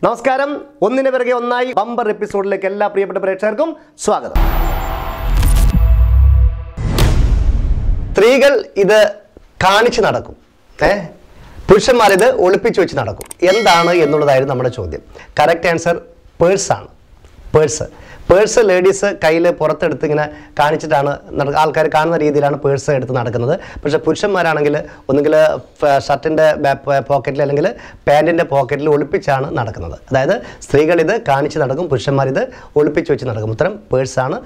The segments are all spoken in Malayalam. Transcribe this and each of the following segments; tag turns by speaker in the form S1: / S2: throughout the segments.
S1: നമസ്കാരം ഒന്നിന് പിറകെ ഒന്നായി ബമ്പർ എപ്പിസോഡിലേക്ക് എല്ലാ പ്രിയപ്പെട്ട പ്രേക്ഷകർക്കും സ്വാഗതം സ്ത്രീകൾ ഇത് കാണിച്ചു നടക്കും ഏ പുരുഷന്മാർ ഇത് ഒളിപ്പിച്ചു വെച്ച് നടക്കും എന്താണ് എന്നുള്ളതായിരുന്നു നമ്മുടെ ചോദ്യം കറക്റ്റ് ആൻസർ പേഴ്സാണ് പേഴ്സ് പേഴ്സ് ലേഡീസ് കയ്യിൽ പുറത്തെടുത്ത് ഇങ്ങനെ കാണിച്ചിട്ടാണ് ആൾക്കാർ കാണുന്ന രീതിയിലാണ് പേഴ്സ് എടുത്ത് നടക്കുന്നത് പക്ഷേ പുരുഷന്മാരാണെങ്കിൽ ഒന്നുകിൽ ഷർട്ടിൻ്റെ പോക്കറ്റിൽ അല്ലെങ്കിൽ പാൻറ്റിൻ്റെ പോക്കറ്റിൽ ഒളിപ്പിച്ചാണ് നടക്കുന്നത് അതായത് സ്ത്രീകൾ ഇത് കാണിച്ച് നടക്കും പുരുഷന്മാർ ഇത് ഒളിപ്പിച്ച് വെച്ച് നടക്കും ഉത്തരം പേഴ്സാണ്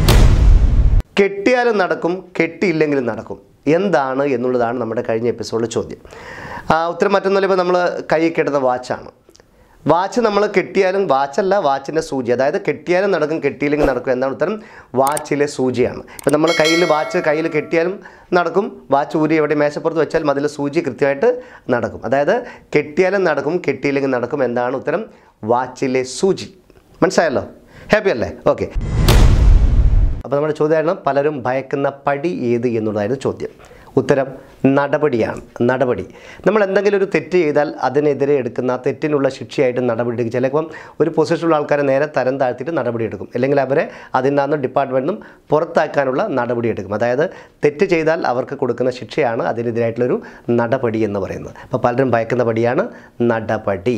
S1: കെട്ടിയാലും നടക്കും കെട്ടിയില്ലെങ്കിലും നടക്കും എന്താണ് എന്നുള്ളതാണ് നമ്മുടെ കഴിഞ്ഞ എപ്പിസോഡിലെ ചോദ്യം ആ, ഉത്തരം മറ്റൊന്നുമില്ല ഇപ്പോൾ നമ്മൾ കൈ കെട്ടുന്ന വാച്ചാണ് വാച്ച് നമ്മൾ കെട്ടിയാലും വാച്ചല്ല വാച്ചിൻ്റെ സൂചി അതായത് കെട്ടിയാലും നടക്കും കെട്ടിയില്ലെങ്കിൽ നടക്കും എന്താണ് ഉത്തരം വാച്ചിലെ സൂചിയാണ് ഇപ്പം നമ്മൾ കയ്യിൽ വാച്ച് കയ്യിൽ കെട്ടിയാലും നടക്കും വാച്ച് ഊരി എവിടെ മേശപ്പുറത്ത് വെച്ചാൽ അതിൽ സൂചി കൃത്യമായിട്ട് നടക്കും അതായത് കെട്ടിയാലും നടക്കും കെട്ടിയില്ലെങ്കിൽ നടക്കും എന്താണ് ഉത്തരം വാച്ചിലെ സൂചി മനസ്സിലായല്ലോ ഹാപ്പി അല്ലേ ഓക്കെ അപ്പോൾ നമ്മുടെ ചോദ്യമായിരുന്നു പലരും ഭയക്കുന്ന പടി ഏത് എന്നുള്ളതായിരുന്നു ചോദ്യം ഉത്തരം നടപടിയാണ് നടപടി നമ്മൾ എന്തെങ്കിലും ഒരു തെറ്റ് ചെയ്താൽ അതിനെതിരെ എടുക്കുന്ന ആ തെറ്റിനുള്ള ശിക്ഷയായിട്ട് നടപടി എടുക്കും ചിലപ്പം ഒരു പൊസിഷനുള്ള ആൾക്കാരെ നേരെ തരം താഴ്ത്തിയിട്ട് നടപടി എടുക്കും അല്ലെങ്കിൽ അവരെ അതിൽ നിന്ന് ഡിപ്പാർട്ട്മെൻറ്റിൽ നിന്നും പുറത്താക്കാനുള്ള നടപടി എടുക്കും അതായത് തെറ്റ് ചെയ്താൽ അവർക്ക് കൊടുക്കുന്ന ശിക്ഷയാണ് അതിനെതിരായിട്ടുള്ളൊരു നടപടി എന്ന് പറയുന്നത് അപ്പോൾ പലരും ഭയക്കുന്ന പടിയാണ് നടപടി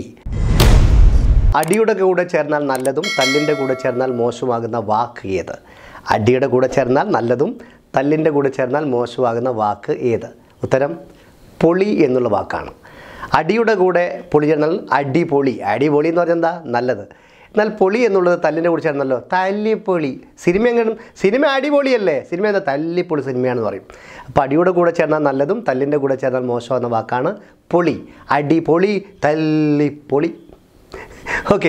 S1: അടിയുടെ കൂടെ ചേർന്നാൽ നല്ലതും തല്ലിൻ്റെ കൂടെ ചേർന്നാൽ മോശമാകുന്ന വാക്ക് ഏത് അടിയുടെ കൂടെ ചേർന്നാൽ നല്ലതും തല്ലിൻ്റെ കൂടെ ചേർന്നാൽ മോശമാകുന്ന വാക്ക് ഏത് ഉത്തരം പൊളി എന്നുള്ള വാക്കാണ് അടിയുടെ കൂടെ പൊളി ചേർന്നാൽ അടിപൊളി അടിപൊളി എന്ന് പറഞ്ഞാൽ എന്താ നല്ലത് എന്നാൽ പൊളി എന്നുള്ളത് തല്ലിൻ്റെ കൂടെ ചേർന്നല്ലോ തല്ലിപ്പൊളി സിനിമ എങ്ങനെ സിനിമ അടിപൊളിയല്ലേ സിനിമ എന്താ തല്ലിപ്പൊളി സിനിമയാണെന്ന് പറയും അപ്പോൾ അടിയുടെ കൂടെ ചേർന്നാൽ നല്ലതും തല്ലിൻ്റെ കൂടെ ചേർന്നാൽ മോശമാകുന്ന വാക്കാണ് പൊളി അടിപൊളി തല്ലിപ്പൊളി ഓക്കെ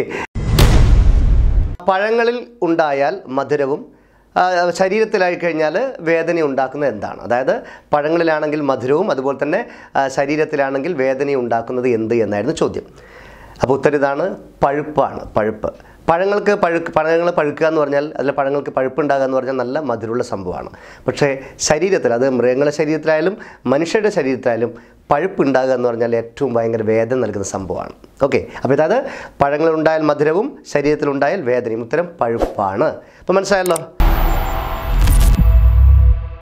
S1: പഴങ്ങളിൽ ഉണ്ടായാൽ മധുരവും ആ, ശരീരത്തിലായി കഴിഞ്ഞാൽ വേദന ഉണ്ടാക്കുന്നത് എന്താണ് അതായത് പഴങ്ങളിലാണെങ്കിൽ മധുരവും അതുപോലെ തന്നെ ആ, ശരീരത്തിലാണെങ്കിൽ വേദന ഉണ്ടാക്കുന്നത് എന്ത് എന്നായിരുന്നു ചോദ്യം അപ്പോൾ ഉത്തരം ഇതാണ് പഴുപ്പാണ് പഴുപ്പ് പഴങ്ങൾക്ക് പഴുക്ക് പഴങ്ങൾ പഴുക്കുക എന്ന് പറഞ്ഞാൽ അതിൽ പഴങ്ങൾക്ക് പഴുപ്പ് ഉണ്ടാകുക എന്ന് പറഞ്ഞാൽ നല്ല മധുരമുള്ള സംഭവമാണ് പക്ഷേ ശരീരത്തിൽ അത് മൃഗങ്ങളുടെ ശരീരത്തിലായാലും മനുഷ്യരുടെ ശരീരത്തിലായാലും പഴുപ്പ് ഉണ്ടാകുക എന്ന് പറഞ്ഞാൽ ഏറ്റവും ഭയങ്കര വേദന നൽകുന്ന സംഭവമാണ് ഓക്കെ അപ്പോൾ അതായത് പഴങ്ങളുണ്ടായാൽ മധുരവും ശരീരത്തിലുണ്ടായാൽ വേദനയും ഉത്തരം പഴുപ്പാണ് അപ്പോൾ മനസ്സിലായല്ലോ